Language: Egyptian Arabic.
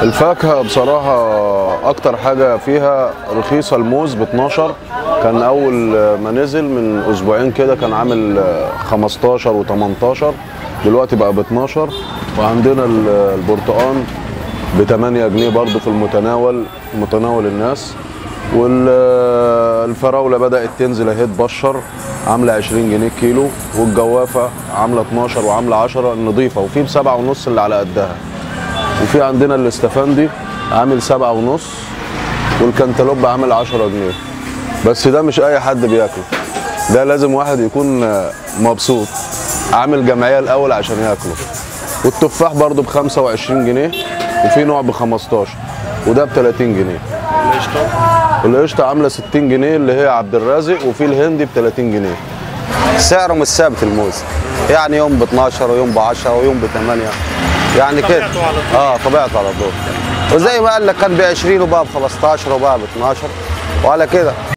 الفاكهة بصراحة أكتر حاجة فيها رخيصة الموز ب 12 كان أول ما نزل من أسبوعين كده كان عامل 15 و18 دلوقتي بقى ب 12 وعندنا ال- البرتقال ب 8 جنيه برضو في المتناول متناول الناس والفراولة بدأت تنزل اهي تبشر عاملة 20 جنيه كيلو والجوافة عاملة 12 وعاملة 10 نظيفة وفي بسبعة ونص اللي على قدها وفي عندنا الاستفندي عامل سبعة ونص والكنتالوب عامل 10 جنيه بس ده مش اي حد بياكله ده لازم واحد يكون مبسوط عامل جمعيه الاول عشان ياكله والتفاح برضو ب 25 جنيه وفي نوع ب 15 وده ب 30 جنيه القشطه عامله 60 جنيه اللي هي عبد الرازق وفي الهندي ب 30 جنيه سعره مش ثابت الموز يعني يوم ب 12 ويوم ب 10 ويوم ب 8 يعني كده طبيعته على طول. اه طبيعته على طول وزي ما قال لك كان ب 20 وبقى ب 15 وبقى ب 12 وعلى كده